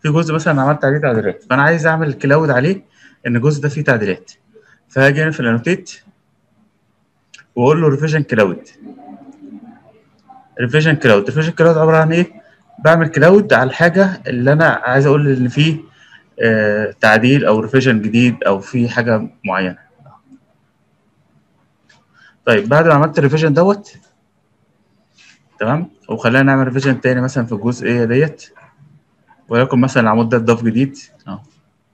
في جزء مثلا عملت عليه تعديلات فانا عايز اعمل كلاود عليه ان الجزء ده فيه تعديلات فهاجي هنا في الانوتيت واقول له ريفيجن كلاود ريفيجن كلاود ريفيجن كلاود عباره عن ايه بعمل كلاود على الحاجه اللي انا عايز اقول ان فيه آه تعديل او ريفيجن جديد او في حاجه معينه طيب بعد ما عملت الريفيجن دوت تمام وخلينا نعمل ريفيجن تاني مثلا في الجزئيه ديت وليكن مثلا العمود ده اتضاف جديد اه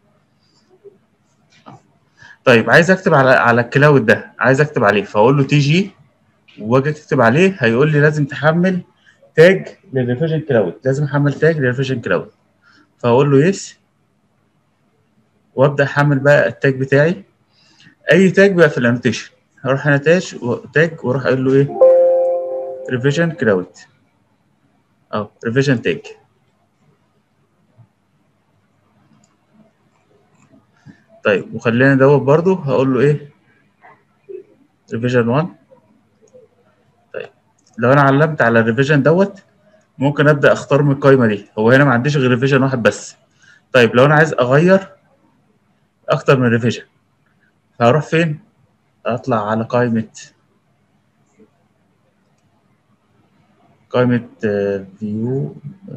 طيب عايز اكتب على على الكلاود ده عايز اكتب عليه فاقول له تي جي واجي اكتب عليه هيقول لي لازم تحمل تاج للريفيجن كلاود لازم احمل تاج للريفيجن كلاود فاقول له يس وابدا احمل بقى التاج بتاعي اي تاج بقى في الانوتيشن هروح انا تاج تاج واروح اقول له ايه ريفيجن كلاود او ريفيجن تاج طيب وخلينا دوت برضو هقول له ايه ريفيجن 1 طيب لو انا علمت على الريفيجن دوت ممكن ابدا اختار من القايمه دي هو هنا ما عنديش غير ريفيجن واحد بس طيب لو انا عايز اغير اكتر من ريفيجن فهروح فين اطلع على قائمه قائمه فيو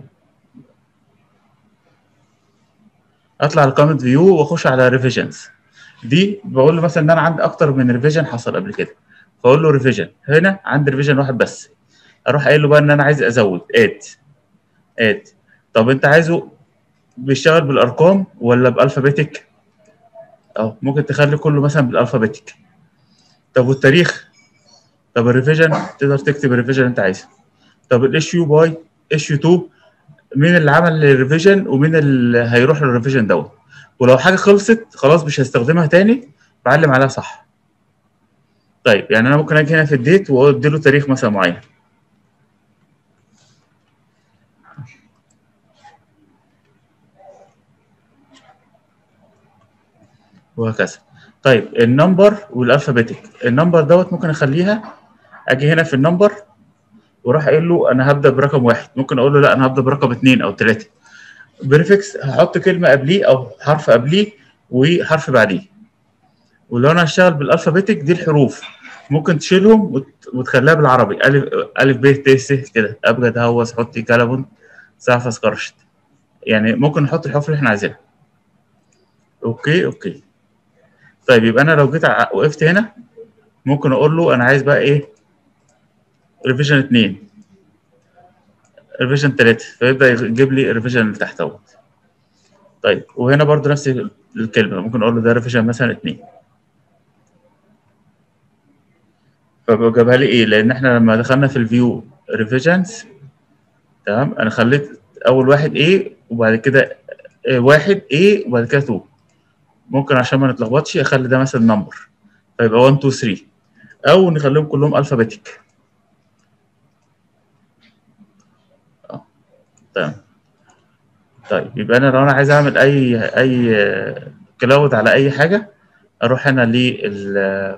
اطلع على قائمه فيو واخش على ريفيجنز دي بقول له مثلا ان انا عندي اكتر من ريفيجن حصل قبل كده فاقول له ريفيجن هنا عندي ريفيجن واحد بس اروح قايل له بقى ان انا عايز ازود اد اد طب انت عايزه بيشتغل بالارقام ولا بالفابيتك اه ممكن تخلي كله مثلا بالالفابيتك طب والتاريخ طب الريفيجن تقدر تكتب الريفيجن اللي انت عايزه طب الايشيو باي ايشيو 2 مين اللي عمل الريفيجن ومين اللي هيروح للريفيجن دوت ولو حاجه خلصت خلاص مش هستخدمها تاني بعلم عليها صح طيب يعني انا ممكن اجي هنا في الديت وادي له تاريخ مثلا معين وهكذا طيب النمبر والالفابيتك النمبر دوت ممكن اخليها اجي هنا في النمبر واروح قايل له انا هبدا برقم واحد ممكن اقول له لا انا هبدا برقم اثنين او ثلاثه بريفكس هحط كلمه قبليه او حرف قبليه وحرف بعديه ولو انا هشتغل بالالفابيتك دي الحروف ممكن تشيلهم وتخليها بالعربي الف الف ب ت س كده ابجد هوس حطي كلبن سعفس قرشت يعني ممكن نحط الحروف اللي احنا عايزينها اوكي اوكي طيب يبقى انا لو جيت وقفت هنا ممكن اقول له انا عايز بقى ايه ريفيجن 2 ريفيجن 3 فيبدا يجيب لي الريفيجن اللي تحت اهوت طيب وهنا برضو نفس الكلمه ممكن اقول له ده ريفيجن مثلا 2 فجابها لي ايه لان احنا لما دخلنا في الفيو ريفيجنز تمام انا خليت اول واحد ايه وبعد كده واحد ايه وبعد كده 2 ممكن عشان ما نتلخبطش اخلي ده مثلا نمبر فيبقى 1 2 3 او نخليهم كلهم الفابيتيك اه تمام طيب يبقى انا لو انا عايز اعمل اي اي كلاود على اي حاجه اروح هنا لل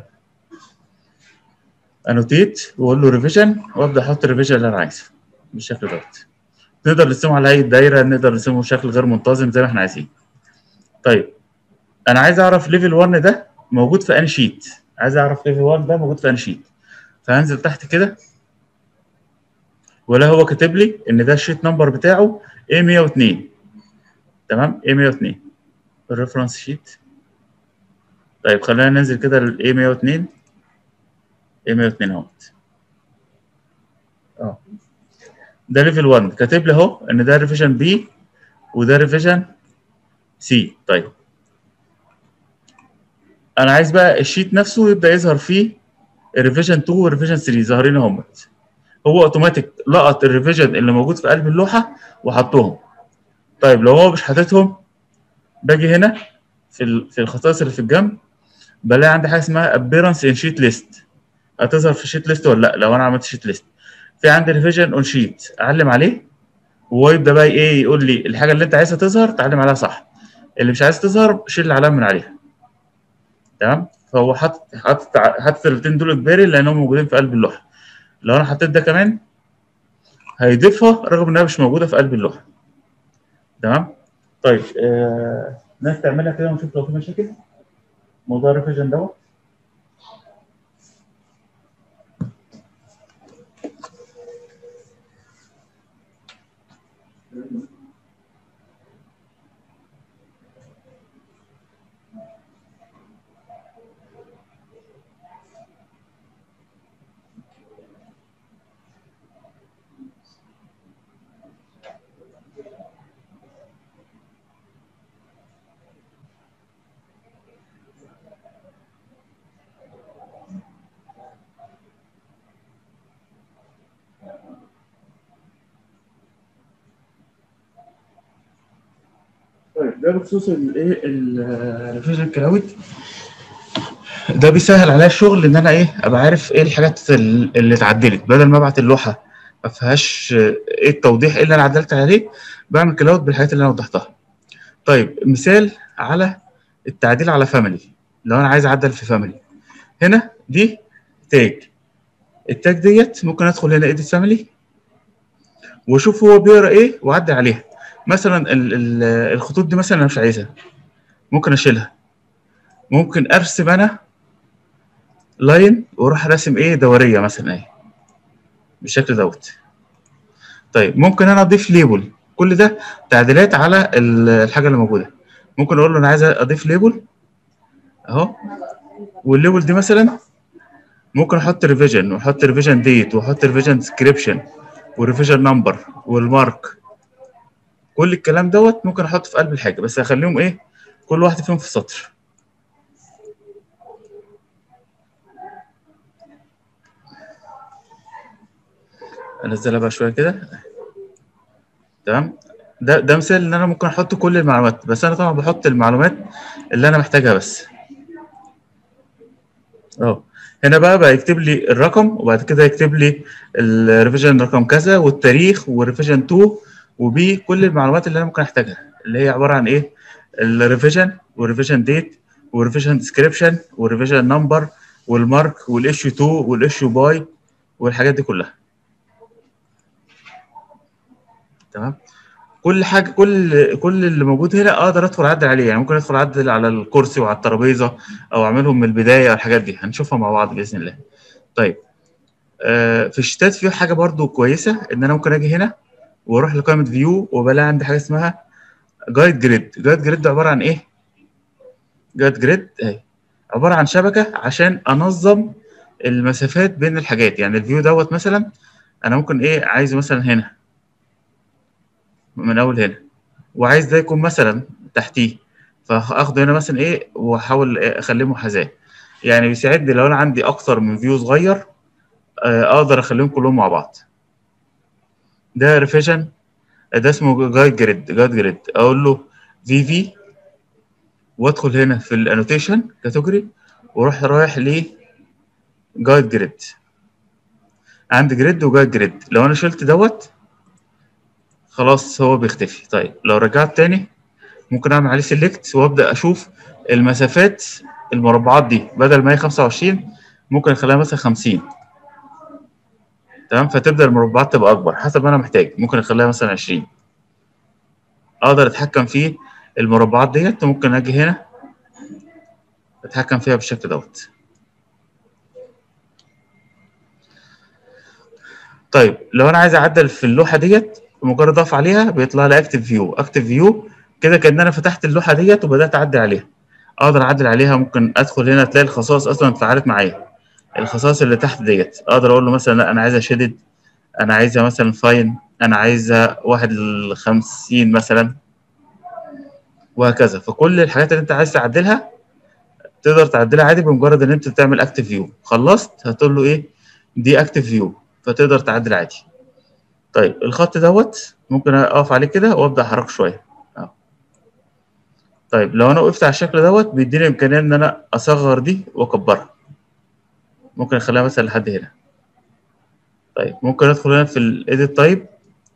انوتيت واقول له ريفيجن وابدا احط الريفيجن اللي انا عايزه بالشكل دوت نقدر نرسمه على اي دايره نقدر نرسمه بشكل غير منتظم زي ما احنا عايزين طيب انا عايز اعرف ليفل 1 ده موجود في انهي شيت عايز اعرف ليفل 1 ده موجود في انهي شيت فهنزل تحت كده ولا هو كاتب لي ان ده الشيت نمبر بتاعه A102 تمام A102 الريفرنس شيت طيب خلينا ننزل كده لل A102 A102 اهوت اه ده ليفل 1 كاتب لي اهو ان ده ريفيجن بي وده ريفيجن سي طيب انا عايز بقى الشيت نفسه يبدا يظهر فيه الريفيجن 2 والريفيجن 3 ظاهرين اهمت هو اوتوماتيك لقط الريفيجن اللي موجود في قلب اللوحه وحطهم طيب لو هو مش حاططهم باجي هنا في في الخصائص اللي في الجنب بلاقي عندي حاجه اسمها ابيرنس ان شيت ليست هتظهر في شيت ليست ولا لا لو انا عملت شيت ليست في عندي ريفيجن اون شيت اعلم عليه وهو يبدا بقى ايه يقول لي الحاجه اللي انت عايزها تظهر تعلم عليها صح اللي مش عايز تظهر شيل العلامه من عليها تمام فهو حاطط حاطط حاطط الاثنين دول اجباري لانهم موجودين في قلب اللوحه لو انا حطيت ده كمان هيضيفها رغم انها مش موجوده في قلب اللوحه تمام طيب آه ناس تعملها كده ونشوف لو في مشاكل موضوع الريفيجن دوت طيب ده بخصوص الايه الريفيجن كلاود ده بيسهل عليا الشغل ان انا ايه ابقى عارف ايه الحاجات ال- اللي اتعدلت بدل ما ابعت اللوحه ما فيهاش ايه التوضيح ايه اللي انا عدلت عليه بعمل كلاود بالحاجات اللي انا وضحتها طيب مثال على التعديل على فاميلي لو انا عايز اعدل في فاميلي هنا دي تاج التاج ديت ممكن ادخل هنا ايديت فاميلي واشوف هو بيقرا ايه واعدل عليها مثلا ال- ال- الخطوط دي مثلا انا مش عايزها ممكن اشيلها ممكن ارسم انا لاين واروح راسم ايه دوريه مثلا اهي بالشكل دوت طيب ممكن انا اضيف ليبل كل ده تعديلات على ال- الحاجه اللي موجوده ممكن اقول له انا عايز اضيف ليبل اهو والليبل دي مثلا ممكن احط ريفيجن واحط ريفيجن ديت واحط ريفيجن ديسكريبشن وريفيجن نمبر والمارك كل الكلام دوت ممكن احطه في قلب الحاجه بس اخليهم ايه كل واحد فيهم في سطر انزلها بقى شويه كده تمام ده ده مثال ان انا ممكن احط كل المعلومات بس انا طبعا بحط المعلومات اللي انا محتاجها بس اه هنا بقى بقى يكتب لي الرقم وبعد كده يكتب لي الريفيجن رقم كذا والتاريخ والريفيجن 2 وبي كل المعلومات اللي انا ممكن احتاجها اللي هي عباره عن ايه الريفيجن والريفيجن ديت والريفيجن ديسكريبشن والريفيجن نمبر والمارك والايشيو 2 والايشيو باي والحاجات دي كلها تمام كل حاجه كل كل اللي موجود هنا اقدر ادخل اعدل عليه يعني ممكن ادخل اعدل على الكرسي وعلى الترابيزه او اعملهم من البدايه الحاجات دي هنشوفها مع بعض باذن الله طيب آه في الشتات في حاجه برضو كويسه ان انا ممكن اجي هنا واروح لقائمه فيو وبلاقي عندي حاجه اسمها جايد جريد جايد جريد ده عباره عن ايه جايد جريد اهي عباره عن شبكه عشان انظم المسافات بين الحاجات يعني الفيو دوت مثلا انا ممكن ايه عايزه مثلا هنا من اول هنا وعايز ده يكون مثلا تحتيه فاخده هنا مثلا ايه واحاول إيه اخليه محاذاه يعني بيساعدني لو انا عندي اكتر من فيو صغير آه، اقدر اخليهم كلهم مع بعض ده ريفيجن ده اسمه جايد جريد جايد جريد اقول له في في وادخل هنا في الانوتيشن كاتيجوري واروح رايح ل جايد جريد عندي جريد وجايد جريد لو انا شلت دوت خلاص هو بيختفي طيب لو رجعت تاني ممكن اعمل عليه سيلكت وابدا اشوف المسافات المربعات دي بدل ما هي 25 ممكن اخليها مثلا 50 تمام فتبدا المربعات تبقى اكبر حسب ما انا محتاج ممكن اخليها مثلا 20 اقدر اتحكم في المربعات ديت ممكن اجي هنا اتحكم فيها بالشكل دوت طيب لو انا عايز اعدل في اللوحه ديت مجرد اقف عليها بيطلع لي اكتف فيو اكتف فيو كده كان انا فتحت اللوحه ديت وبدات اعدل عليها اقدر اعدل عليها ممكن ادخل هنا تلاقي الخصائص اصلا اتفعلت معايا الخصائص اللي تحت ديت اقدر اقول له مثلا لا انا عايزها شدد انا عايزها مثلا فاين انا عايزها واحد ل 50 مثلا وهكذا فكل الحاجات اللي انت عايز تعدلها تقدر تعدلها عادي بمجرد ان انت تعمل اكتف فيو خلصت هتقول له ايه دي اكتف فيو فتقدر تعدل عادي طيب الخط دوت ممكن اقف عليه كده وابدا احركه شويه اهو طيب لو انا وقفت على الشكل دوت بيديني امكانيه ان انا اصغر دي واكبرها ممكن اخليها مثلا لحد هنا طيب ممكن ادخل هنا في الايديت تايب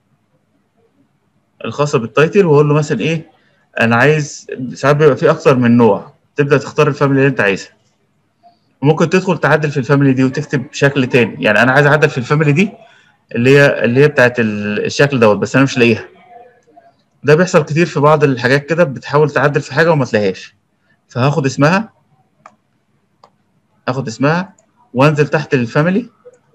الخاصه بالتايتل واقول له مثلا ايه انا عايز ساعات بيبقى في اكتر من نوع تبدا تختار الفاميلي اللي انت عايزها وممكن تدخل تعدل في الفاميلي دي وتكتب شكل تاني يعني انا عايز اعدل في الفاميلي دي اللي هي اللي هي بتاعت ال- الشكل دوت بس انا مش لاقيها ده بيحصل كتير في بعض الحاجات كده بتحاول تعدل في حاجه وما تلاقيهاش فهاخد اسمها اخد اسمها وانزل تحت الفاميلي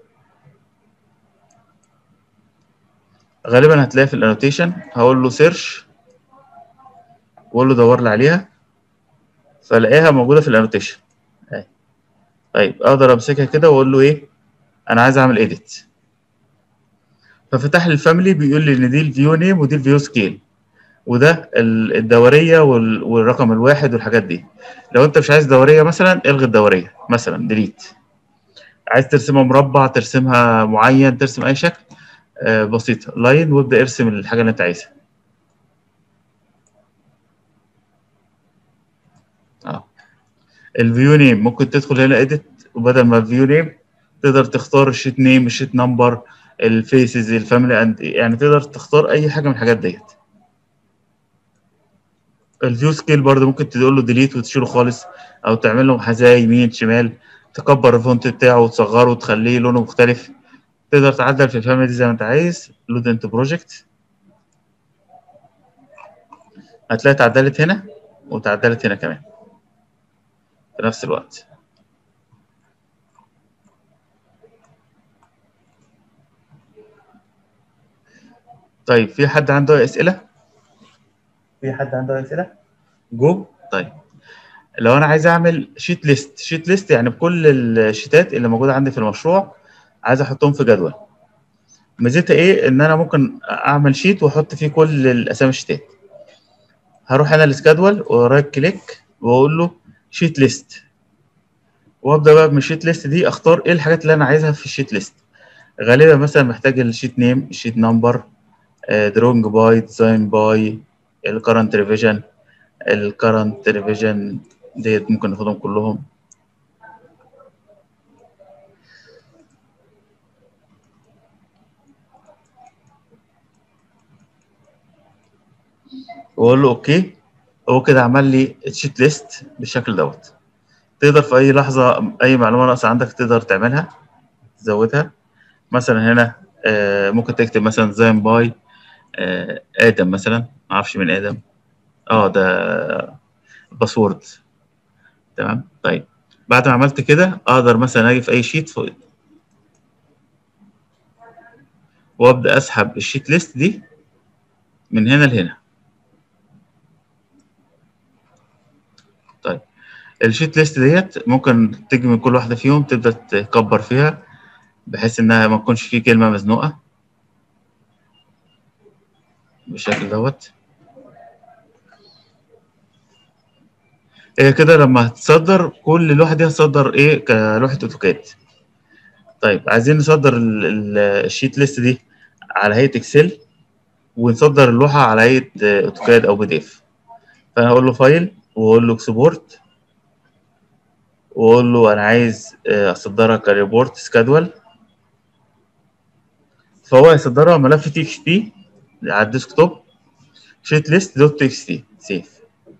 غالبا هتلاقيها في الانوتيشن هقول له سيرش واقول له دور لي عليها فلاقيها موجوده في الانوتيشن اهي طيب اقدر امسكها كده واقول له ايه انا عايز اعمل اديت ففتح لي الفاميلي بيقول لي ان دي الفيو نيم ودي الفيو سكيل وده ال- الدوريه وال- والرقم الواحد والحاجات دي لو انت مش عايز دوريه مثلا الغي الدوريه مثلا ديليت عايز ترسمها مربع ترسمها معين ترسم اي شكل آه، بسيطه لاين وابدا ارسم الحاجه اللي انت عايزها اه الفيو نيم ممكن تدخل هنا اديت وبدل ما الفيو نيم تقدر تختار الشيت نيم الشيت نمبر الفيسز الفاميلي اند يعني تقدر تختار اي حاجه من الحاجات ديت الفيو سكيل برضه ممكن تقول له ديليت وتشيله خالص او تعمل له محاذاه يمين شمال تكبر الفونت بتاعه وتصغره وتخليه لونه مختلف تقدر تعدل في الفاميلي دي زي ما انت عايز لود انت بروجكت هتلاقي اتعدلت هنا وتعدلت هنا كمان في نفس الوقت طيب في حد عنده أي أسئلة؟ في حد عنده أي أسئلة؟ جو طيب لو أنا عايز أعمل شيت ليست شيت ليست يعني بكل الشيتات اللي موجودة عندي في المشروع عايز أحطهم في جدول ميزتها إيه؟ إن أنا ممكن أعمل شيت وأحط فيه كل الأسامي الشيتات هروح أنا للجدول ورايت كليك وأقول له شيت ليست وابدا بقى من الشيت ليست دي اختار ايه الحاجات اللي انا عايزها في الشيت ليست غالبا مثلا محتاج الشيت نيم الشيت نمبر درونج باي ديزاين باي الكرنت ريفيجن الكرنت ريفيجن ديت ممكن ناخدهم كلهم واقول له اوكي هو كده عمل لي الشيت ليست بالشكل دوت تقدر في اي لحظه اي معلومه ناقصه عندك تقدر تعملها تزودها مثلا هنا آه، ممكن تكتب مثلا زين باي آه، ادم مثلا ما اعرفش مين ادم اه ده باسورد تمام طيب بعد ما عملت كده اقدر مثلا اجي في اي شيت فوق وابدا اسحب الشيت ليست دي من هنا لهنا طيب الشيت ليست ديت ممكن تيجي من كل واحده فيهم تبدا تكبر فيها بحيث انها ما تكونش فيه كلمه مزنوقه بالشكل دوت هي كده لما هتصدر كل لوحه دي هتصدر ايه كلوحه اوتوكاد طيب عايزين نصدر ال- ال- الشيت ليست دي على هيئه اكسل ونصدر اللوحه على هيئه اوتوكاد او بي دي اف فانا هقول له فايل واقول له اكسبورت واقول له انا عايز آه، اصدرها كريبورت سكادول فهو هيصدرها ملف تي اكس تي على الديسكتوب شيت ليست دوت تي اكس تي سيف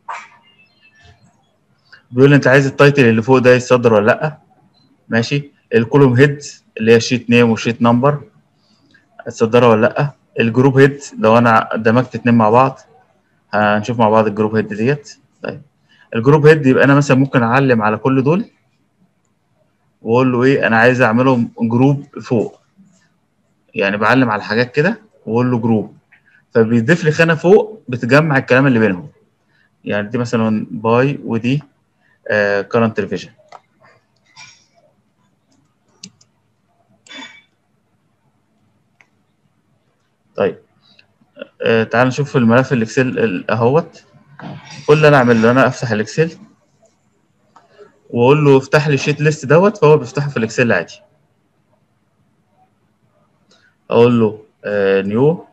بيقول لي انت عايز التايتل اللي فوق ده يتصدر ولا لا ماشي الكولوم هيد اللي هي شيت نيم وشيت نمبر هتصدرها ولا لا الجروب هيد لو انا دمجت اتنين مع بعض هنشوف مع بعض الجروب هيد ديت طيب الجروب هيد يبقى انا مثلا ممكن اعلم على كل دول واقول له ايه انا عايز اعملهم جروب فوق يعني بعلم على حاجات كده واقول له جروب فبيضيف لي خانه فوق بتجمع الكلام اللي بينهم يعني دي مثلا باي ودي كرنت ريفيجن طيب آه تعال نشوف الملف الاكسل ال- اهوت كل اللي انا اعمله انا افتح الاكسل واقول له افتح لي الشيت ليست دوت فهو بيفتحه في الاكسل عادي اقول له نيو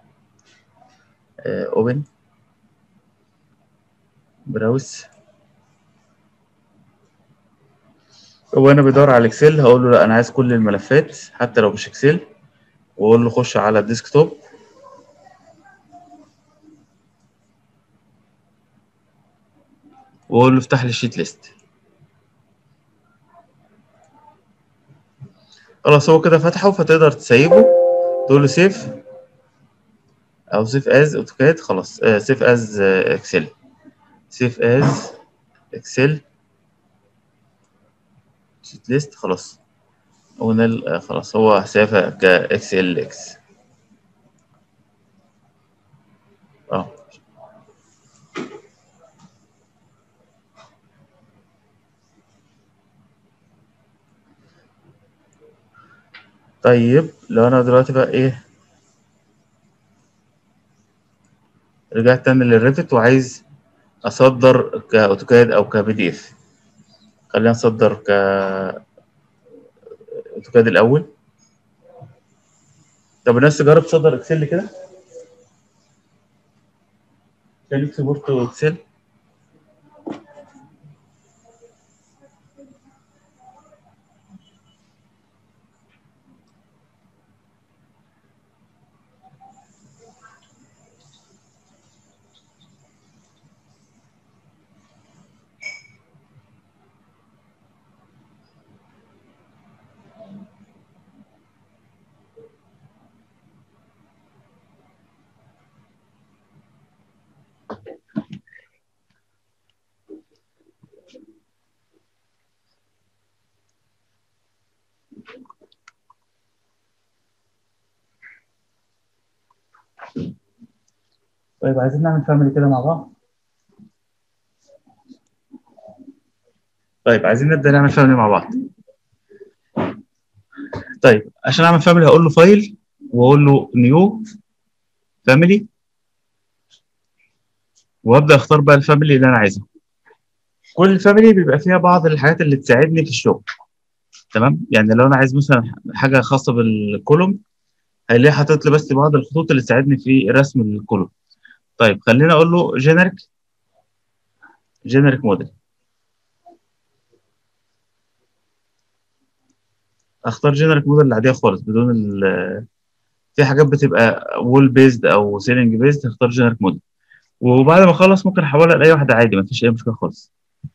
اوبن براوس هو انا بدور على الاكسل هقول له لا انا عايز كل الملفات حتى لو مش اكسل واقول له خش على الديسكتوب واقول له افتح لي الشيت ليست خلاص هو كده فتحه فتقدر تسيبه تقول له سيف او سيف از اوتوكاد خلاص سيف از اكسل سيف از اكسل شيت ليست خلاص ونل آه، خلاص هو سيفها كاكس ال اكس اه طيب لو انا دلوقتي بقى ايه رجعت تاني للريفت وعايز اصدر كاوتوكاد او كبي دي اف خلينا نصدر ك اوتوكاد الاول طب الناس تجرب تصدر اكسل كده كان اكسبورت اكسل طيب عايزين نعمل فاميلي كده مع بعض طيب عايزين نبدا نعمل فاميلي مع بعض طيب عشان اعمل فاميلي هقول له فايل واقول له نيو فاميلي وابدا اختار بقى الفاميلي اللي انا عايزها كل فاميلي بيبقى فيها بعض الحاجات اللي تساعدني في الشغل تمام يعني لو انا عايز مثلا حاجه خاصه بالكولوم هيلاقي حاطط لي بس بعض الخطوط اللي تساعدني في رسم الكولوم طيب خلينا اقول له جينيريك جينيريك موديل اختار جينيريك موديل العاديه خالص بدون ال في حاجات بتبقى وول بيزد او سيلينج بيزد هختار جينيريك موديل وبعد ما اخلص ممكن احولها لاي واحده عادي ما فيش اي مشكله خالص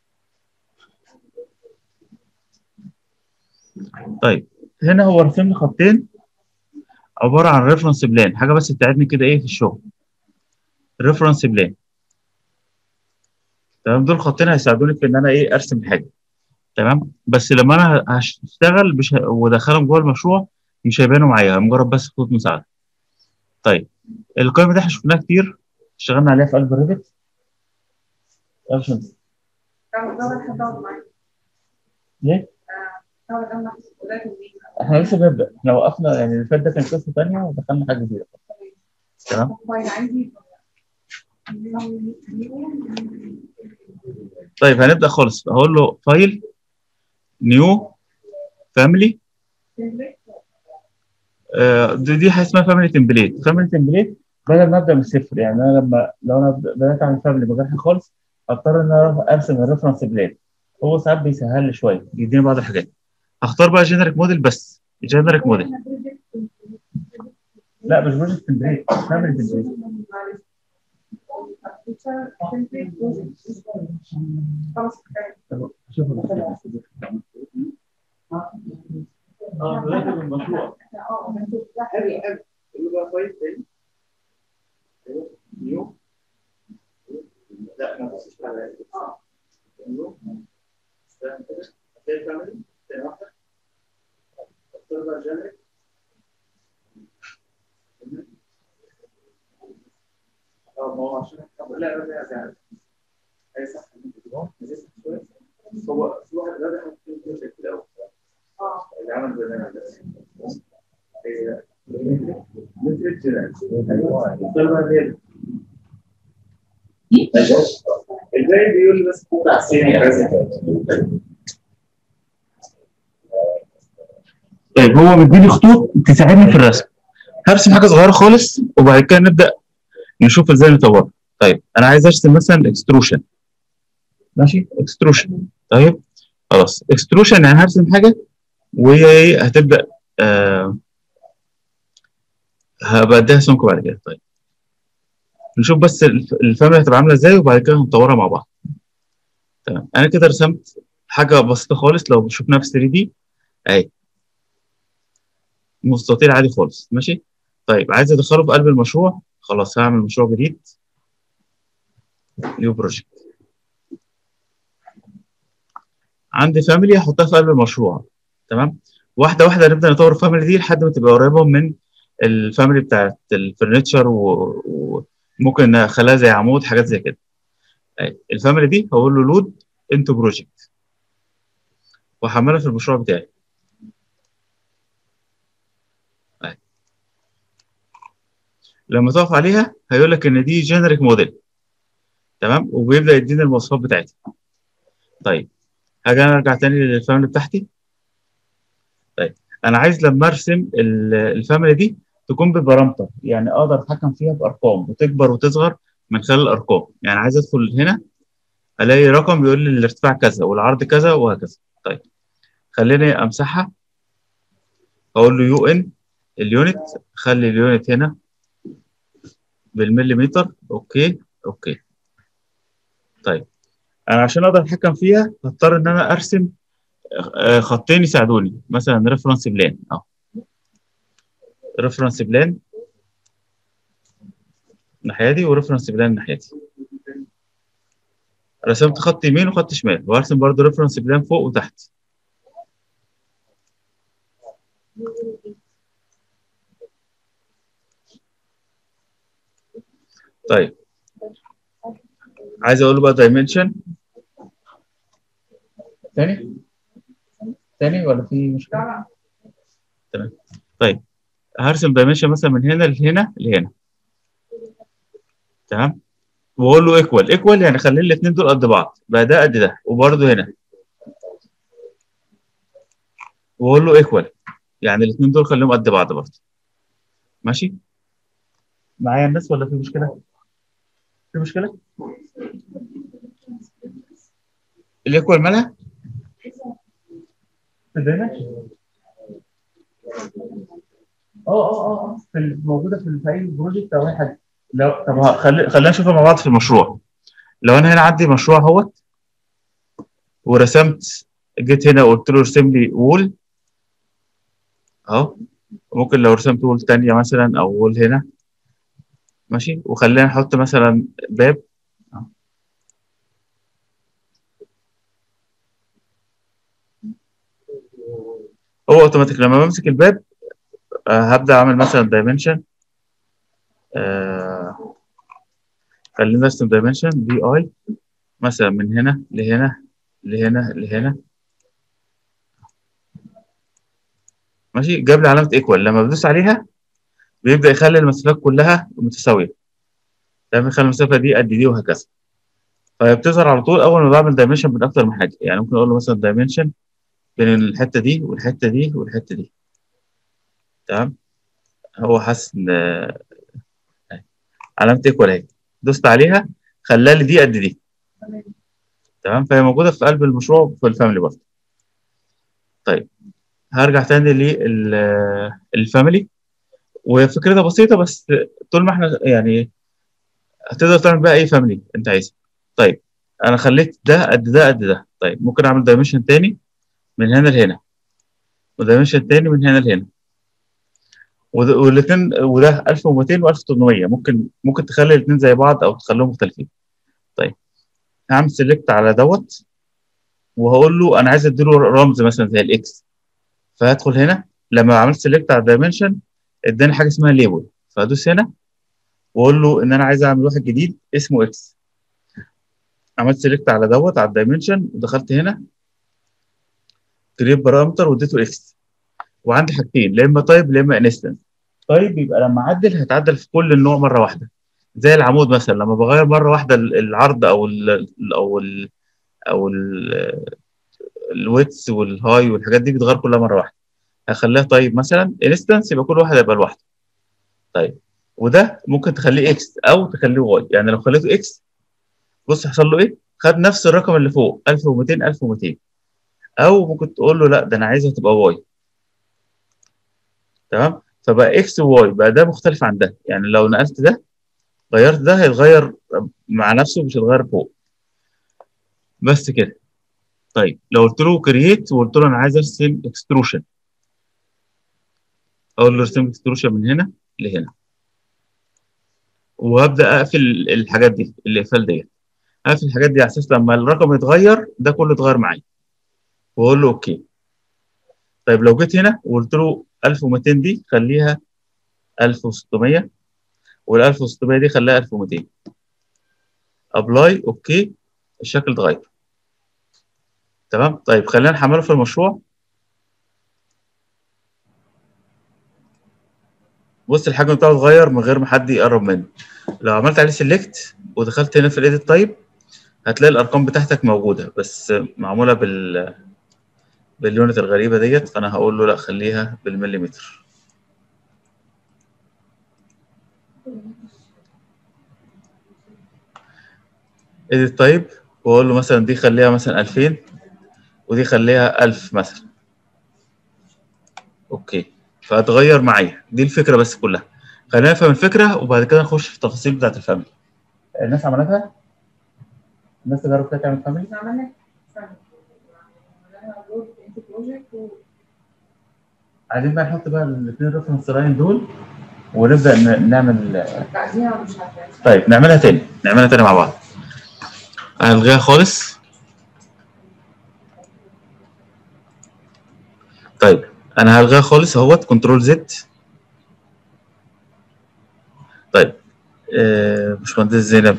طيب هنا هو رسم لي خطين عباره عن ريفرنس بلان حاجه بس تساعدني كده ايه في الشغل ريفرنس بلان تمام دول خطين هيساعدوني في ان انا ايه ارسم الحاجه تمام بس لما انا هشتغل مش ه... وادخلهم جوه المشروع مش هيبانوا معايا مجرد بس خطوط مساعده طيب القائمه دي احنا شفناها كتير اشتغلنا عليها في قلب الريفت ليه؟ احنا لسه بنبدا احنا وقفنا يعني اللي فات ده كان قصه ثانيه ودخلنا حاجه جديده تمام طيب هنبدا خالص هقول له فايل نيو فاميلي دي دي حاجه اسمها فاميلي تمبليت فاميلي تمبليت بدل ما ابدا من الصفر يعني انا لما لو انا بدات اعمل فاميلي بجرح خالص اضطر ان انا ارسم الريفرنس بلان هو ساعات بيسهل لي شويه يديني بعض الحاجات هختار بقى جينيريك موديل بس جينيريك موديل لا مش بروجكت تمبليت فاميلي تمبليت اه دلوقتي المشروع قوي قوي اللي بقى كويس تاني نيو لا ما تبصش على اه نيو استنى كده هتلاقي فاميلي تاني واحده اختار بقى جنريك اه ما هو عشان لا لا لا لا اي صح نزلت شويه هو في واحد غدا حط فيه بروجكت الاول اه اللي عمل برنامج بس هي الباقي بيقول لي بس بتاع السيني طيب هو مديني خطوط تساعدني في الرسم هرسم حاجه صغيره خالص وبعد كده نبدا نشوف ازاي نطورها طيب انا عايز ارسم مثلا اكستروشن ماشي اكستروشن طيب خلاص اكستروشن يعني هرسم حاجه وهي هتبدا آه هبقى اديها سمك بعد كده طيب نشوف بس الفاميلي هتبقى عامله ازاي وبعد كده هنطورها مع بعض تمام انا كده رسمت حاجه بسيطه خالص لو شفناها في 3 دي اهي مستطيل عادي خالص ماشي طيب عايز ادخله في قلب المشروع خلاص هعمل مشروع جديد نيو بروجكت عندي فاميلي هحطها في قلب المشروع تمام واحده واحده نبدا نطور الفاميلي دي لحد ما تبقى قريبه من الفاميلي بتاعت الفرنتشر وممكن اخليها زي عمود حاجات زي كده أي. الفاميلي دي هقول له لود انتو بروجكت واحملها في المشروع بتاعي أي. لما تقف عليها هيقول لك ان دي جينيريك موديل تمام وبيبدا يديني المواصفات بتاعتها طيب هاجي انا ارجع تاني للفاميلي بتاعتي طيب انا عايز لما ارسم الفاميلي دي تكون ببارامتر يعني اقدر اتحكم فيها بارقام وتكبر وتصغر من خلال الارقام يعني عايز ادخل هنا الاقي رقم بيقول لي الارتفاع كذا والعرض كذا وهكذا طيب خليني امسحها اقول له يو ان اليونت خلي اليونت هنا بالمليمتر اوكي اوكي طيب انا عشان اقدر اتحكم فيها هضطر ان انا ارسم خطين يساعدوني مثلا ريفرنس بلان اهو ريفرنس بلان الناحيه دي وريفرنس بلان الناحيه دي رسمت خط يمين وخط شمال وهرسم برضو ريفرنس بلان فوق وتحت طيب عايز اقول له بقى دايمنشن تاني تاني ولا في مشكله تمام طيب هرسم دايمنشن مثلا من هنا لهنا لهنا تمام واقول له ايكوال ايكوال يعني خلي الاثنين دول قد بعض بقى ده قد ده وبرده هنا واقول له ايكوال يعني الاثنين دول خليهم قد بعض برضه ماشي معايا الناس ولا في مشكله في مشكله الايكوال مالها في الدايمنشن اه اه اه في موجوده في اي بروجكت او اي حاجه لو طب خلي خلينا نشوفها مع بعض في المشروع لو انا هنا عندي مشروع اهوت ورسمت جيت هنا وقلت له ارسم لي وول اهو ممكن لو رسمت وول تانية مثلا او وول هنا ماشي وخلينا نحط مثلا باب هو اوتوماتيك لما بمسك الباب آه هبدا اعمل مثلا دايمنشن آه خلينا نرسم دايمنشن دي اي مثلا من هنا لهنا لهنا لهنا ماشي جاب لي علامه ايكوال لما بدوس عليها بيبدا يخلي المسافات كلها متساويه تمام يخلي المسافه دي قد دي وهكذا فبتظهر على طول اول ما بعمل دايمنشن من اكتر من حاجه يعني ممكن اقول له مثلا دايمنشن بين الحته دي والحته دي والحته دي تمام هو حاسس ان علامه ايكوال اهي دوست عليها خلى لي دي قد دي تمام فهي موجوده في قلب المشروع في الفاميلي برضه طيب هرجع تاني للفاميلي وهي فكرتها بسيطه بس طول ما احنا يعني هتقدر تعمل بقى اي فاميلي انت عايزها طيب انا خليت ده قد ده قد ده طيب ممكن اعمل دايمنشن تاني من هنا لهنا ودايمنشن تاني من هنا لهنا والاثنين وده 1200 و1800 ممكن ممكن تخلي الاثنين زي بعض او تخليهم مختلفين طيب هعمل سيلكت على دوت وهقول له انا عايز اديله رمز مثلا زي الاكس فهدخل هنا لما عملت سيلكت على الدايمنشن اداني حاجه اسمها ليبل فادوس هنا واقول له ان انا عايز اعمل واحد جديد اسمه اكس عملت سيلكت على دوت على الدايمنشن ودخلت هنا كريت بارامتر واديته اكس وعندي حاجتين لا اما تايب لا اما انستنس تايب يبقى لما اعدل هتعدل في كل النوع مره واحده زي العمود مثلا لما بغير مره واحده العرض او ال او ال او الويتس والهاي والحاجات دي بتتغير كلها مره واحده هخليها طيب مثلا انستنس يبقى كل واحد هيبقى لوحده طيب وده ممكن تخليه اكس او تخليه واي يعني لو خليته اكس بص حصل له ايه خد نفس الرقم اللي فوق 1200 1200 او ممكن تقول له لا ده انا عايزها تبقى واي تمام فبقى اكس وواي بقى ده مختلف عن ده يعني لو نقلت ده غيرت ده هيتغير مع نفسه مش هيتغير فوق بس كده طيب لو قلت له كرييت وقلت له انا عايز ارسم اكستروشن اقول له ارسم اكستروشن من هنا لهنا وهبدا اقفل الحاجات دي الاقفال ديت اقفل الحاجات دي على اساس لما الرقم يتغير ده كله يتغير معايا واقول له اوكي طيب لو جيت هنا وقلت له 1200 دي خليها 1600 وال 1600 دي خليها 1200 ابلاي اوكي الشكل اتغير تمام طيب خلينا نحمله في المشروع بص الحجم بتاعه اتغير من غير ما حد يقرب منه لو عملت عليه سيلكت ودخلت هنا في الايديت تايب هتلاقي الارقام بتاعتك موجوده بس معموله بال باليونت الغريبه ديت فانا هقول له لا خليها بالمليمتر ايديت تايب واقول له مثلا دي خليها مثلا 2000 ودي خليها 1000 مثلا اوكي فهتغير معايا دي الفكره بس كلها خلينا نفهم الفكره وبعد كده نخش في التفاصيل بتاعت الفاميلي الناس عملتها الناس اللي جربت تعمل فاميلي عملنا عملنا لود انت بروجكت و عايزين بقى نحط بقى الاثنين ريفرنس لاين دول ونبدا ن- نعمل بعديها مش عارفه طيب نعملها تاني نعملها تاني مع بعض هلغيها خالص طيب انا هلغيها خالص اهوت كنترول زد طيب آه، باشمهندس زينب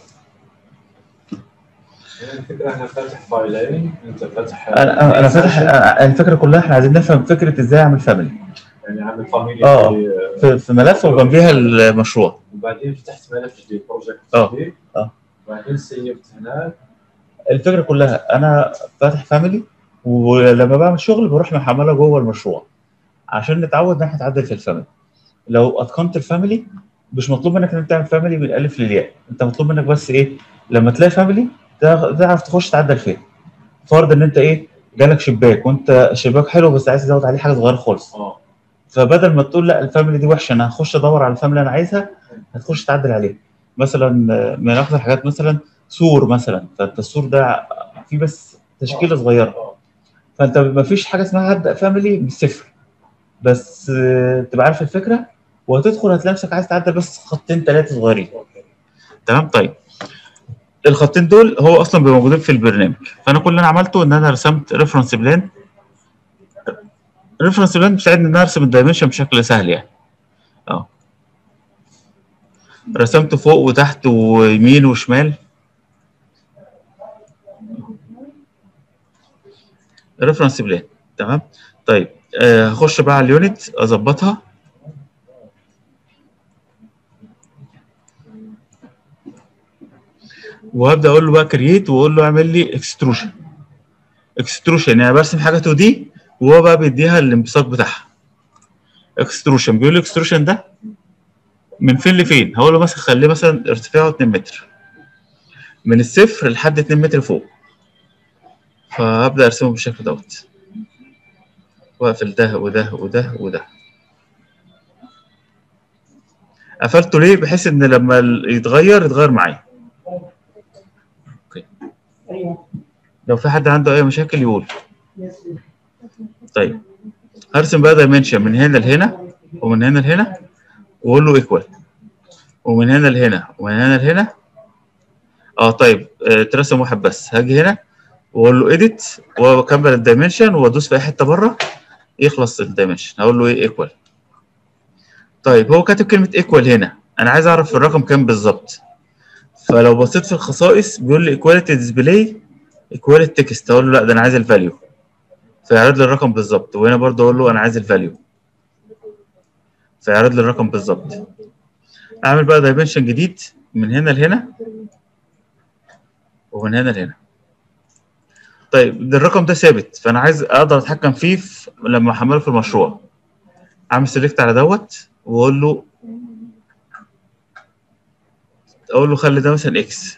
يعني الفكرة احنا فاتح فايلين انت فاتح انا انا فاتح أنا- الفكره كلها احنا عايزين نفهم فكره ازاي اعمل فاميلي يعني عامل فاميلي آه. في- في في ملف وجنبيها المشروع وبعدين فتحت ملف جديد بروجكت آه. جديد آه. وبعدين سيفت هناك الفكره كلها انا فاتح فاميلي ولما بعمل شغل بروح محملها جوه المشروع عشان نتعود ان احنا نتعدل في الفاميلي لو اتقنت الفاميلي مش مطلوب منك ان انت تعمل فاميلي من الالف للياء انت مطلوب منك بس ايه لما تلاقي فاميلي تع- تعرف تخش تعدل فين فرض ان انت ايه جالك شباك وانت شباك حلو بس عايز تزود عليه حاجه صغيره خالص اه فبدل ما تقول لا الفاميلي دي وحشه انا هخش ادور على الفاميلي اللي انا عايزها هتخش تعدل عليها مثلا آه، من اكثر الحاجات مثلا سور مثلا فانت السور ده فيه بس تشكيله صغيره آه. فانت ما فيش حاجه اسمها هبدا فاميلي من الصفر بس آه، تبقى عارف الفكره وهتدخل هتلاقي نفسك عايز تعدل بس خطين ثلاثه صغيرين اوكي تمام طيب الخطين دول هو اصلا بيبقوا موجودين في البرنامج فانا كل اللي انا عملته ان انا رسمت ريفرنس بلان الريفرنس بلان بيساعدني ان انا ارسم الدايمنشن بشكل سهل يعني اه رسمته فوق وتحت ويمين وشمال ريفرنس بلان تمام طيب آه، هخش بقى على اليونت اظبطها وهبدا اقول له بقى كرييت واقول له اعمل لي اكستروشن اكستروشن يعني برسم حاجه 2 دي وهو بقى بيديها الانبساط بتاعها اكستروشن بيقول لي اكستروشن ده من فين لفين هقول له مثلا خليه مثلا ارتفاعه 2 متر من الصفر لحد 2 متر فوق فهبدا ارسمه بالشكل دوت واقفل ده وده وده وده قفلته ليه بحيث ان لما ال- يتغير يتغير معايا ايوه لو في حد عنده اي مشاكل يقول طيب هرسم بقى دايمنشن من هنا لهنا ومن هنا لهنا واقول له ايكوال ومن هنا لهنا ومن هنا لهنا اه طيب آه، اترسم واحد بس هاجي هنا واقول له اديت واكمل الدايمنشن وادوس في اي حته بره يخلص الدايمنشن هقول له ايه ايكوال طيب هو كاتب كلمه ايكوال هنا انا عايز اعرف الرقم كام بالظبط فلو بصيت في الخصائص بيقول لي ايكواليتي ديسبلاي ايكواليتي تكست اقول له لا ده انا عايز الفاليو فيعرض لي الرقم بالظبط وهنا برضه اقول له انا عايز الفاليو فيعرض لي الرقم بالظبط اعمل بقى دايمنشن جديد من هنا لهنا ومن هنا لهنا طيب ده الرقم ده ثابت فانا عايز اقدر اتحكم فيه في لما احمله في المشروع اعمل سيلكت على دوت واقول له اقول له خلي ده مثلا اكس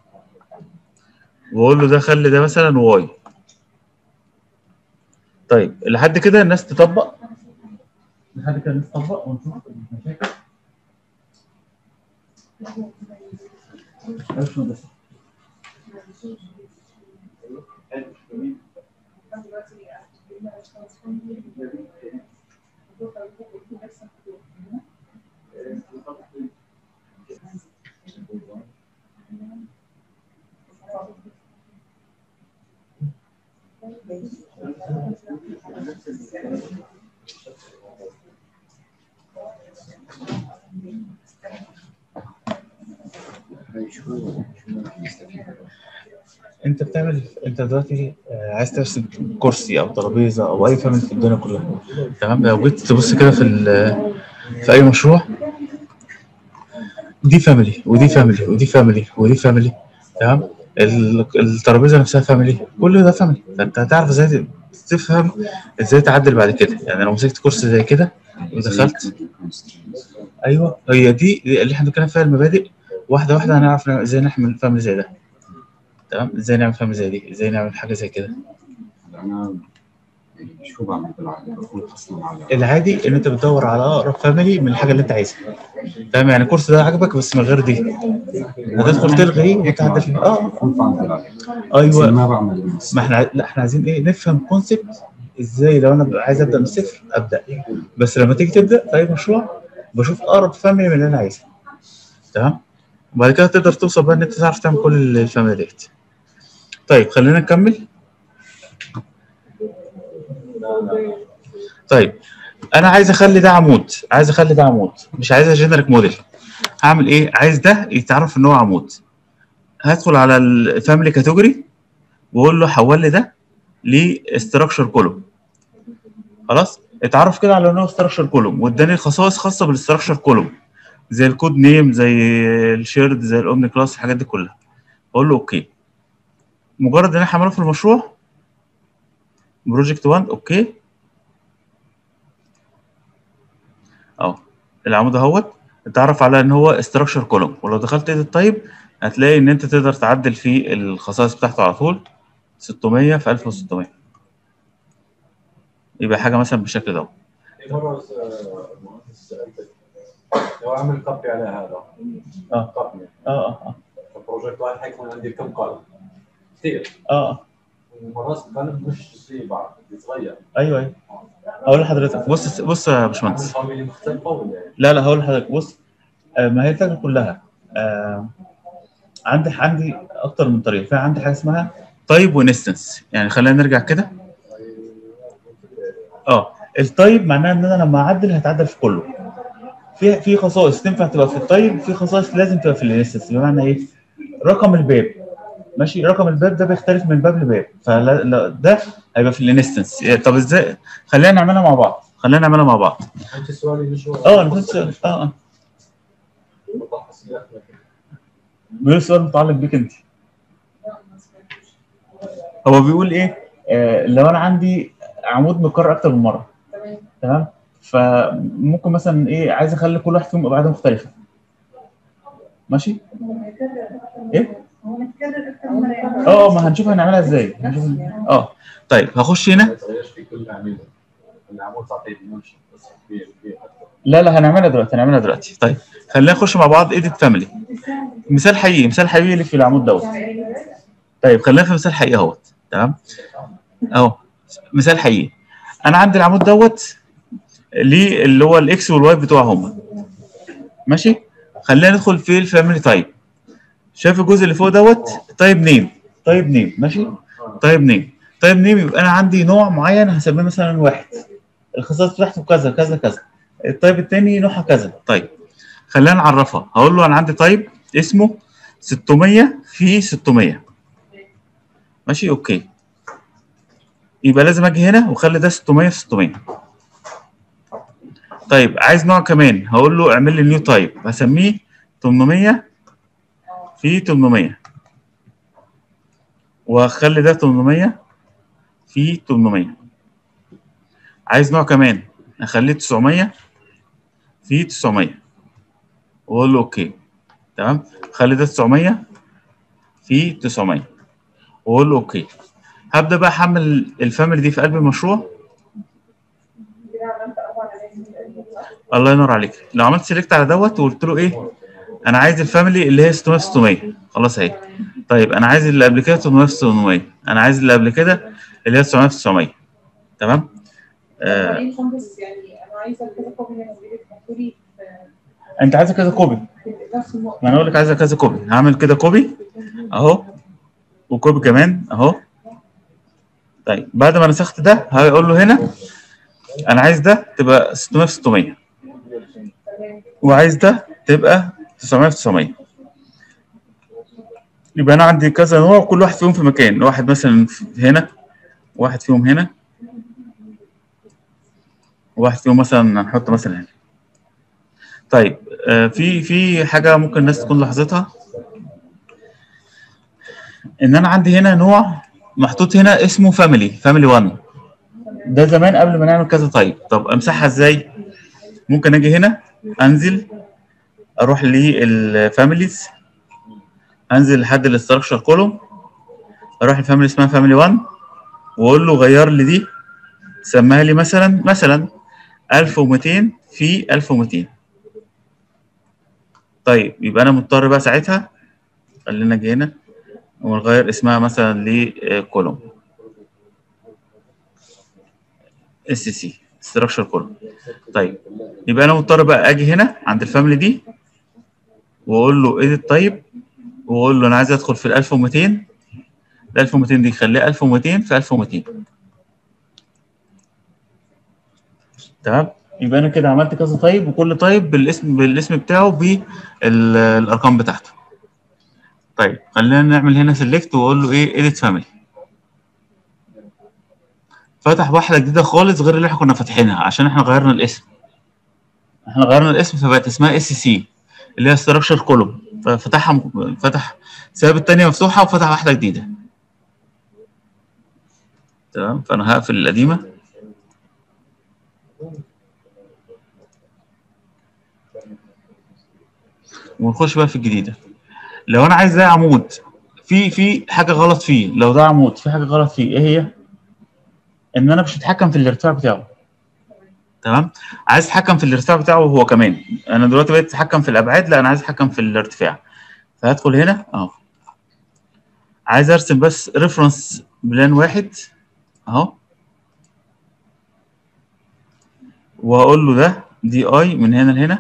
واقول له ده خلي ده مثلا واي طيب لحد كده الناس تطبق لحد كده الناس تطبق ونشوف المشاكل ماشي بس. انت بتعمل انت دلوقتي آه، عايز ترسم كرسي او ترابيزه او اي فاميلي في الدنيا كلها تمام لو جيت تبص كده في ال- في اي مشروع دي فاميلي ودي فاميلي ودي فاميلي ودي فاميلي تمام ال- الترابيزه نفسها فاميلي كل ده فاميلي فانت هتعرف ازاي تفهم ازاي تعدل بعد كده يعني لو مسكت كرسي زي كده ودخلت ايوه هي دي اللي احنا بنتكلم فيها المبادئ واحده واحده هنعرف نعمل- ازاي نعمل فاميلي زي ده تمام ازاي نعمل فاميلي زي دي ازاي نعمل حاجه زي كده انا يعني شو بعمل بالعاده بفوت اصلا على العادي ان انت بتدور على اقرب فاميلي من الحاجه اللي انت عايزها تمام يعني الكورس ده عجبك بس من غير دي هتدخل تلغي وتعدل فيه اه بفوت على البلعب ايوه ما بعمل المس- ما احنا لا احنا عايزين ايه نفهم كونسبت ازاي لو انا ب- عايز ابدا من الصفر ابدا بس لما تيجي تبدا في اي مشروع بشوف اقرب فاميلي من اللي انا عايزها تمام وبعد كده تقدر توصل بقى ان انت تعرف تعمل كل الفاميلي ديت طيب خلينا نكمل طيب انا عايز اخلي ده عمود عايز اخلي ده عمود مش عايزها جنريك موديل هعمل ايه عايز ده يتعرف ان هو عمود هدخل على الفاميلي كاتيجوري واقول له حول لي ده لاستراكشر كولوم خلاص اتعرف كده على ان هو استراكشر كولوم واداني خصائص خاصه بالاستراكشر كولوم زي الكود نيم زي الشيرد زي الاومني كلاس الحاجات دي كلها اقول له اوكي مجرد ان انا هعمله في المشروع بروجكت 1 اوكي اهو العمود اهوت اتعرف على ان هو استراكشر كولوم ولو دخلت ايديت تايب هتلاقي ان انت تقدر تعدل في الخصائص بتاعته على طول 600 في 1600 يبقى حاجه مثلا بالشكل ده في مرة س- المهندس سألتك لو أعمل كوبي على هذا اه كوبي اه اه فبروجكت واحد حيكون عندي كم قلم كثير اه ومرات القلم مش زي بعض بيتغير ايوه ايوه هقول لحضرتك بص بص يا باشمهندس عامل فاميلي مختلفة ولا إيه؟ لا لا هقول لحضرتك بص آه ما هي الفكره كلها آه عندي عندي اكتر من طريقه في عندي حاجه اسمها تايب وانستنس يعني خلينا نرجع كده اه التايب معناه ان انا لما اعدل هتعدل في كله في في خصائص تنفع تبقى في التايب في خصائص لازم تبقى في الانستنس بمعنى ايه رقم الباب ماشي رقم الباب ده بيختلف من باب لباب فلا لا ده هيبقى في الانستنس طب ازاي خلينا نعملها مع بعض خلينا نعملها مع بعض أنت سؤالي مش هو اه انا كنت اه اه بطلع أسئلة بيقول السؤال متعلق بيك انت هو بيقول ايه آه لو انا عندي عمود متكرر اكتر من مره تمام تمام فممكن مثلا ايه عايز اخلي كل واحد فيهم ابعاده مختلفه ماشي ايه هو متكرر اكتر من مره اه ما هنشوف هنعملها ازاي هنشوف اه طيب هخش هنا ما يتغيرش في كل أعمدة العمود تعطيه ديمنشن بس كبير كبير أكثر لا لا هنعملها دلوقتي هنعملها دلوقتي طيب خلينا نخش مع بعض ايديت فاميلي مثال حقيقي مثال حقيقي اللي في العمود دوت طيب خلينا في مثال حقيقي اهوت تمام اهو مثال حقيقي انا عندي العمود دوت ليه اللي هو الاكس والواي بتوعهم ماشي خلينا ندخل في الفاميلي تايب شايف الجزء اللي فوق دوت تايب نيم تايب نيم ماشي تايب نيم تايب نيم يبقى انا عندي نوع معين هسميه مثلا واحد الخصائص بتاعته كذا كذا كذا التايب التاني نوعها كذا طيب خلينا نعرفها هقول له انا عندي تايب اسمه 600 في 600 ماشي اوكي يبقى لازم اجي هنا واخلي ده 600 في 600 طيب عايز نوع كمان هقول له اعمل لي نيو تايب هسميه 800 في 800 واخلي ده 800 في 800 عايز نوع كمان اخليه 900 في 900 واقول له اوكي تمام خلي ده 900 في 900 واقول له اوكي هبدا بقى احمل الفاميلي دي في قلب المشروع الله ينور عليك لو عملت سيلكت على دوت وقلت له ايه انا عايز الفاميلي اللي هي 600 في 600 خلاص اهي طيب انا عايز اللي قبل كده 800 في 800 انا عايز اللي قبل كده اللي هي 900 في 900 تمام آه بس يعني انا عايزه كذا كوبي من اللي بتحطوا لي انت عايزه كذا كوبي في نفس النقطه ما انا اقول لك عايزه كذا كوبي هعمل كده كوبي اهو وكوبي كمان اهو طيب بعد ما نسخت ده هيقول له هنا انا عايز ده تبقى 600 في 600 تمام وعايز ده تبقى 900 في 900 يبقى انا عندي كذا نوع كل واحد فيهم في مكان واحد مثلا في- هنا واحد فيهم هنا واحد فيهم مثلا هنحط مثلا هنا طيب آه، في في حاجه ممكن الناس تكون لاحظتها ان انا عندي هنا نوع محطوط هنا اسمه فاميلي فاميلي 1 ده زمان قبل ما نعمل كذا طيب طب امسحها ازاي ممكن اجي هنا انزل اروح للفاميليز انزل لحد الاستراكشر كولوم اروح الفاميلي اسمها فاميلي 1 واقول له غير لي دي سماها لي مثلا مثلا 1200 في 1200 طيب يبقى انا مضطر بقى ساعتها خلينا اجي هنا ونغير اسمها مثلا لكولوم اس سي ستراكشر كولوم طيب يبقى انا مضطر بقى اجي هنا عند الفاميلي دي واقول له ايديت طيب واقول له انا عايز ادخل في ال 1200 ال 1200 دي خليها 1200 في 1200 تمام يبقى انا كده عملت كذا طيب وكل طيب بالاسم بالاسم بتاعه بالارقام بتاعته طيب خلينا نعمل هنا سيلكت واقول له ايه ايديت فاميلي فتح واحده جديده خالص غير اللي احنا كنا فاتحينها عشان احنا غيرنا الاسم احنا غيرنا الاسم فبقت اسمها اس سي اللي هي ستراكشر كولوم ففتحها فتح ساب التانية مفتوحة وفتح واحدة جديدة تمام فأنا هقفل القديمة ونخش بقى في الجديدة لو أنا عايز ده عمود في في حاجة غلط فيه لو ده عمود في حاجة غلط فيه إيه هي؟ إن أنا مش متحكم في الارتفاع بتاعه تمام عايز اتحكم في الارتفاع بتاعه هو كمان انا دلوقتي بقيت اتحكم في الابعاد لا انا عايز اتحكم في الارتفاع فهدخل هنا اهو عايز ارسم بس ريفرنس بلان واحد اهو واقول له ده دي اي من هنا لهنا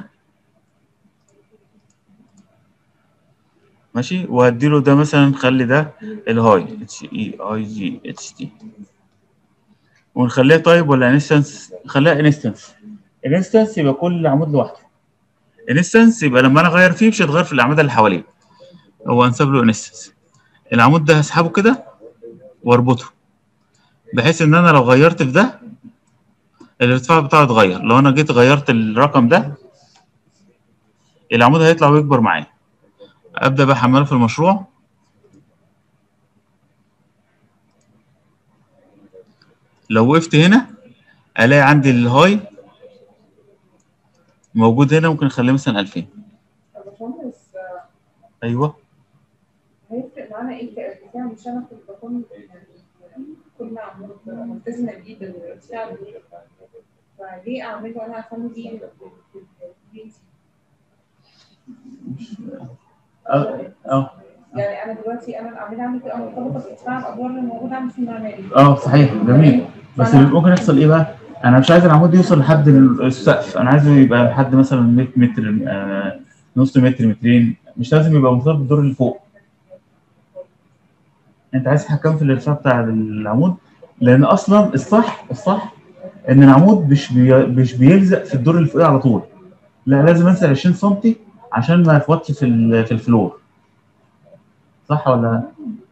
ماشي وهديله ده مثلا خلي ده الهاي اتش اي اي جي اتش تي ونخليها طيب ولا انستنس خليها انستنس انستنس يبقى كل عمود لوحده انستنس يبقى لما انا اغير فيه مش هتغير في الاعمده اللي حواليه هو هنسيب له انستنس العمود ده هسحبه كده واربطه بحيث ان انا لو غيرت في ده الارتفاع بتاعه اتغير لو انا جيت غيرت الرقم ده العمود هيطلع ويكبر معايا ابدا بقى احمله في المشروع لو وقفت هنا الاقي عندي الهاي موجود هنا ممكن اخليه مثلا 2000 طب باشمهندس آه، ايوه هيفرق معانا ايه كارتفاع مش انا كنت بكون يعني كل عمود ملتزمه بيه بالارتفاع فليه اعمله انا عشان دي بيتي اه اه يعني انا دلوقتي انا الاعمال عندي بتبقى مرتبطه بارتفاع الادوار اللي موجوده عندي في المعماري اه صحيح جميل بس اللي ممكن يحصل ايه بقى؟ انا مش عايز العمود يوصل لحد السقف انا عايزه يبقى لحد مثلا 100 متر آه نص متر مترين مش لازم يبقى مرتبط بالدور اللي فوق انت عايز تتحكم في الارتفاع بتاع العمود لان اصلا الصح الصح ان العمود مش بي مش بيلزق في الدور اللي فوقيه على طول لا لازم انزل 20 سم عشان ما يخبطش في ال- في الفلور صح ولا لا؟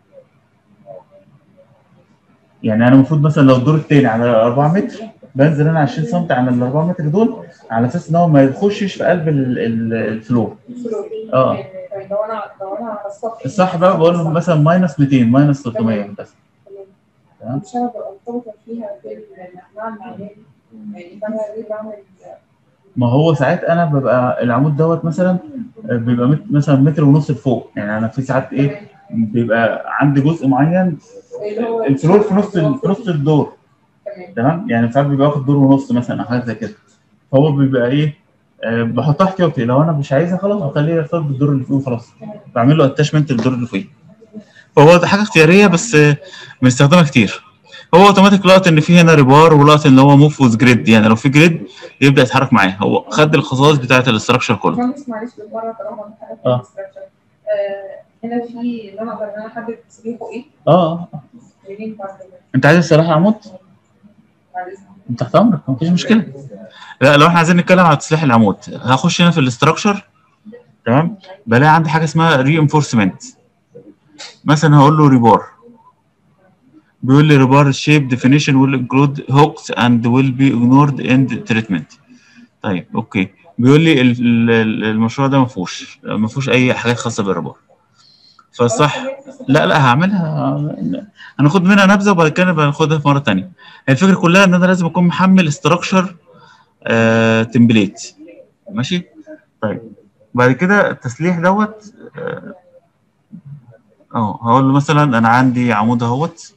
يعني انا المفروض مثلا لو الدور الثاني على 4 متر بنزل انا 20 سم عن ال 4 متر دول على اساس ان هو ما يخشش في قلب ال- ال- الفلور اه. طيب لو انا لو انا على السطح الصح بقى بقول له مثلا ماينس 200 ماينس 300 بس تمام. مش انا ببقى مرتبطه فيها بالمعنى المعماري يعني فانا ليه بعمل ما هو ساعات انا ببقى العمود دوت مثلا بيبقى مت- مثلا متر ونص لفوق يعني انا في ساعات ايه بيبقى عندي جزء معين اللي هو الفلور في نص ال- في نص الدور تمام تمام يعني ساعات بيبقى واخد دور ونص مثلا او حاجه زي كده فهو بيبقى ايه آه، بحطها احتياطي لو انا مش عايزها خلاص بخليه يرتبط بالدور اللي فوق خلاص بعمل له اتاشمنت للدور اللي فوقيه فهو ده حاجه اختياريه بس آه، بنستخدمها كتير هو اوتوماتيك لقط ان في هنا ريبار ولقط ان هو موف وذ جريد يعني لو في جريد يبدا يتحرك معاه هو خد الخصائص بتاعه الاستراكشر كله مهندس معلش بالمره طالما انت حاجه في اه. الستراكشر هنا في ان انا اقدر ان انا احدد تسريحه ايه اه منين بعد كده انت عايز تصلح العمود بعد إذنك. انت تحت امرك مفيش مشكله لا لو احنا عايزين نتكلم على تصليح العمود هخش هنا في الاستراكشر تمام بلاقي عندي حاجه اسمها ري انفورسمنت مثلا هقول له ريبار بيقول لي ريبار شيب ديفينيشن ويل انكلود هوكس اند ويل بي ignored اند تريتمنت طيب اوكي بيقول لي ال- ال- المشروع ده ما فيهوش ما فيهوش اي حاجات خاصه بالريبار فالصح لا لا هعملها هناخد منها نبذه وبعد كده نبقى ناخدها في مره تانية هي الفكره كلها ان انا لازم اكون محمل استراكشر آه تمبليت ماشي طيب بعد كده التسليح دوت اه آه، هقول له مثلا انا عندي عمود اهوت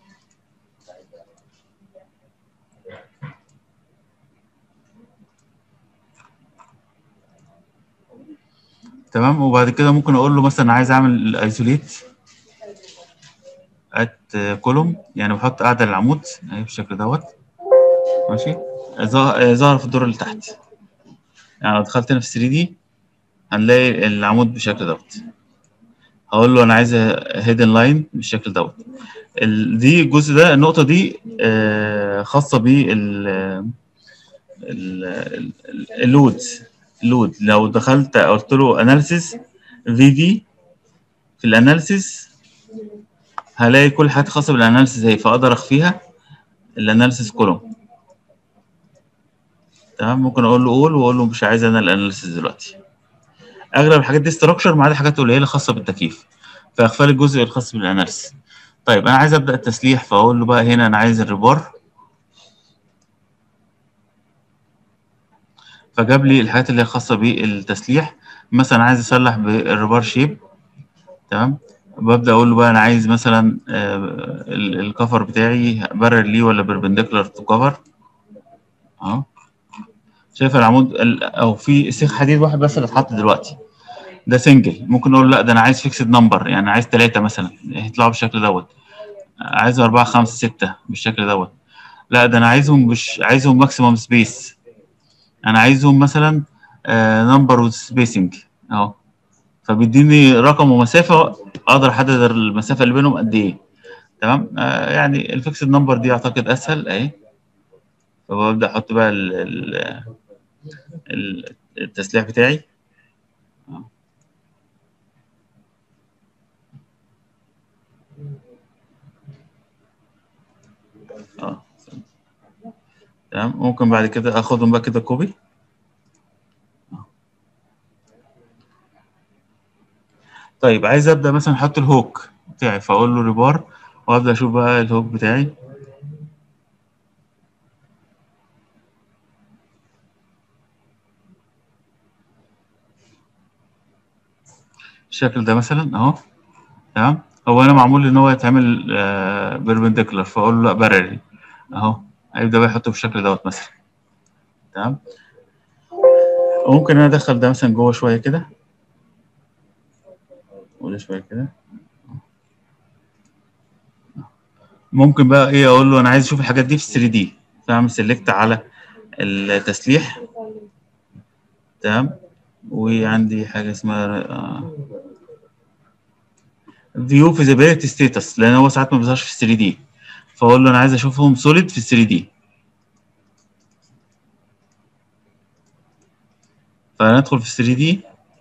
تمام وبعد كده ممكن اقول له مثلا عايز اعمل ايزوليت ات كولوم يعني بحط قاعده للعمود اهي بالشكل دوت ماشي ظا- ظهر في الدور اللي تحت يعني لو دخلت هنا في 3 دي هنلاقي العمود بالشكل دوت هقول له انا عايز هيدن لاين بالشكل دوت ال- دي الجزء ده النقطه دي آه، خاصه بال اللود اللود لو دخلت قلت له اناليسيس في في في الاناليسيس هلاقي كل حاجه خاصه بالاناليسيس اهي فاقدر اخفيها الاناليسيس كولوم تمام ممكن اقول له قول واقول له مش عايز انا الاناليسيس دلوقتي اغلب الحاجات دي استراكشر ما عدا حاجات قليله خاصه بالتكييف فاخفى لي الجزء الخاص بالاناليسيس طيب انا عايز ابدا التسليح فاقول له بقى هنا انا عايز الريبار فجاب لي الحاجات اللي هي خاصه بالتسليح مثلا عايز اسلح بالريبار شيب تمام ببدا اقول له بقى انا عايز مثلا آه، ال- الكفر بتاعي برر ليه ولا بربنديكولار تو كفر اهو شايف العمود ال- او في سيخ حديد واحد بس اللي اتحط دلوقتي ده سنجل ممكن اقول لا ده انا عايز فيكسد نمبر يعني عايز ثلاثة مثلا يطلعوا بالشكل دوت عايز أربعة خمسة ستة بالشكل دوت لا ده انا عايزهم مش عايزهم ماكسيمم سبيس انا عايزهم مثلا نمبر وسبيسنج اهو فبيديني رقم ومسافه اقدر احدد المسافه اللي بينهم قد ايه تمام آه يعني الفيكسد نمبر دي اعتقد اسهل اهي فببدا احط بقى ال ال ال- التسليح بتاعي آه. اه تمام ممكن بعد كده اخدهم بقى كده كوبي طيب عايز ابدا مثلا احط الهوك بتاعي فاقول له ريبار وابدا اشوف بقى الهوك بتاعي الشكل ده مثلا اهو تمام هو انا معمول ان هو يتعمل بيربنديكولار فاقول له لا بارلي اهو هيبدا بقى يحطه بالشكل دوت مثلا تمام وممكن انا ادخل ده مثلا جوه شويه كده وده شويه كده ممكن بقى ايه اقول له انا عايز اشوف الحاجات دي في 3 دي فاعمل سيلكت على التسليح تمام وعندي حاجه اسمها فيو فيزيبيليتي ستيتس لان هو ساعات ما بيظهرش في 3 دي فاقول له انا عايز اشوفهم سوليد في 3 دي فندخل في 3 دي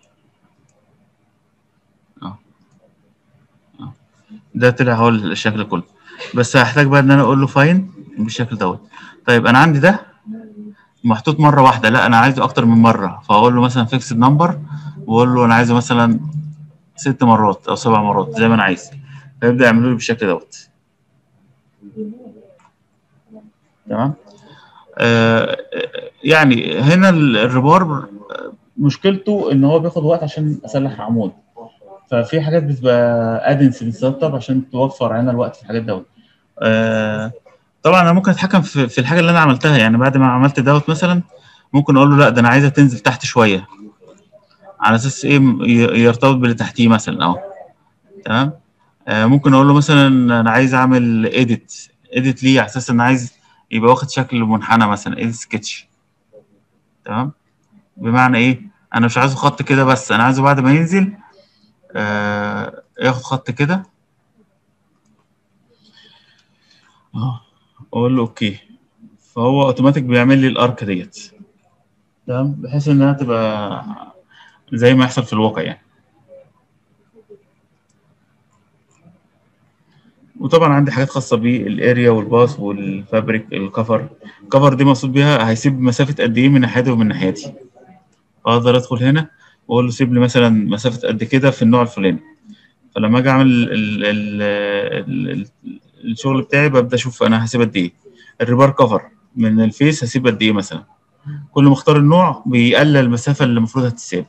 اه اه ده طلع هو الشكل كله بس هحتاج بقى ان انا اقول له فاين بالشكل دوت طيب انا عندي ده محطوط مره واحده لا انا عايزه اكتر من مره فاقول له مثلا فيكسد نمبر واقول له انا عايزه مثلا ست مرات او سبع مرات زي ما انا عايز فيبدا يعملوا لي بالشكل دوت تمام آه يعني هنا الريبار مشكلته ان هو بياخد وقت عشان اسلح عمود ففي حاجات بتبقى ادنس بتسطب عشان توفر علينا الوقت في الحاجات دوت آه طبعا انا ممكن اتحكم في, في الحاجه اللي انا عملتها يعني بعد ما عملت دوت مثلا ممكن اقول له لا ده انا عايزها تنزل تحت شويه على اساس ايه ي- يرتبط باللي تحتيه مثلا اهو تمام آه ممكن اقول له مثلا انا عايز اعمل اديت اديت ليه على اساس ان عايز يبقى واخد شكل منحنى مثلا اديت سكتش تمام بمعنى ايه انا مش عايزه خط كده بس انا عايزه بعد ما ينزل آه ياخد خط كده اه واقول له اوكي فهو اوتوماتيك بيعمل لي الارك ديت تمام بحيث انها تبقى زي ما يحصل في الواقع يعني وطبعا عندي حاجات خاصة بالاريا والباص والفابريك الكفر الكفر دي مقصود بيها هيسيب مسافة قد ايه من ناحيتي ومن ناحيتي اقدر ادخل هنا واقول له سيب لي مثلا مسافة قد كده في النوع الفلاني فلما اجي اعمل ال ال ال ال الشغل بتاعي ببدا اشوف انا هسيب قد ايه الريبار كفر من الفيس هسيب قد ايه مثلا كل ما اختار النوع بيقلل المسافة اللي المفروض هتتساب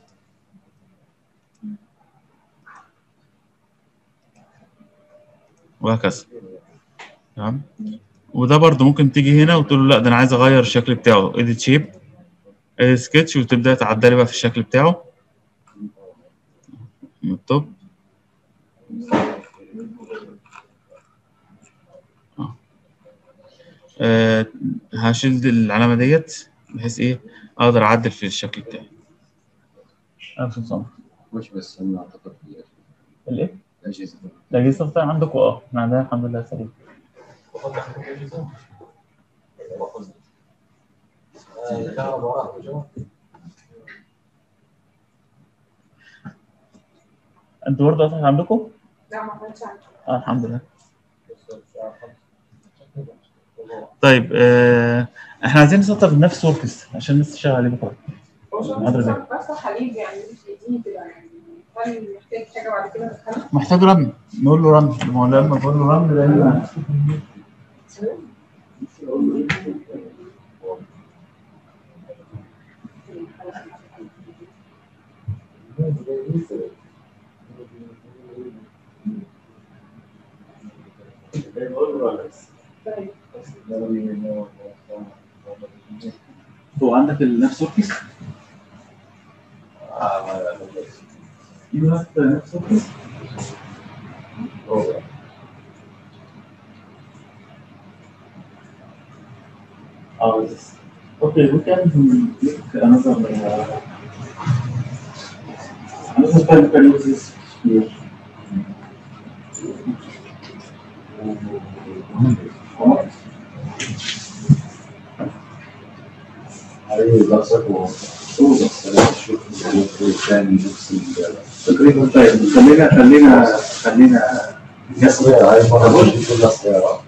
وهكذا تمام وده برضو ممكن تيجي هنا وتقول له لا ده انا عايز اغير الشكل بتاعه edit shape edit sketch وتبدا تعدلي بقى في الشكل بتاعه من التوب آه. آه، هشيل دي العلامة ديت بحيث ايه اقدر اعدل في الشكل بتاعي ألف صنع مش بس انا اعتقد في الايه؟ الاجهزه الأجهزة بتاع عندكم اه احنا عندنا الحمد لله سليم وحط عندك اجهزه الكهرباء راح وجوه انتوا برضه قطعت عندكم؟ لا ما كانش عندي اه الحمد لله طيب آه احنا عايزين نسطب نفس وركس عشان الناس تشتغل عليه بكره هو شغل محاضرة زي. بس حليب يعني مش بيديني كده يعني هل محتاج حاجه بعد كده ندخلها؟ محتاج رن نقول له رن ما هو لما بقول له رن ده طيب. هو عندك نفس وركس؟ You have the next office? Oh, yes. Okay, we can make another. Uh, another time we can use this here. ايوه قصدك ثاني نفس تقريبا طيب خلينا خلينا خلينا القصه هاي مره مش كل السيارات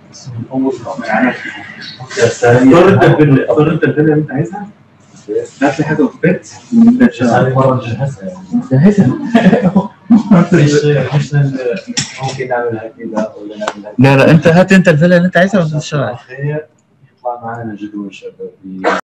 اختار انت الفيلا اختار انت الفيلا اللي انت عايزها هات لي حاجه وفات ونبدا نشتغل هاي عليها. مره نجهزها يعني جاهزه مش مش ممكن نعملها كذا ولا نعملها لا لا انت هات انت الفيلا اللي انت عايزها ونشتغل عليها خير يطلع معنا جدول شبابي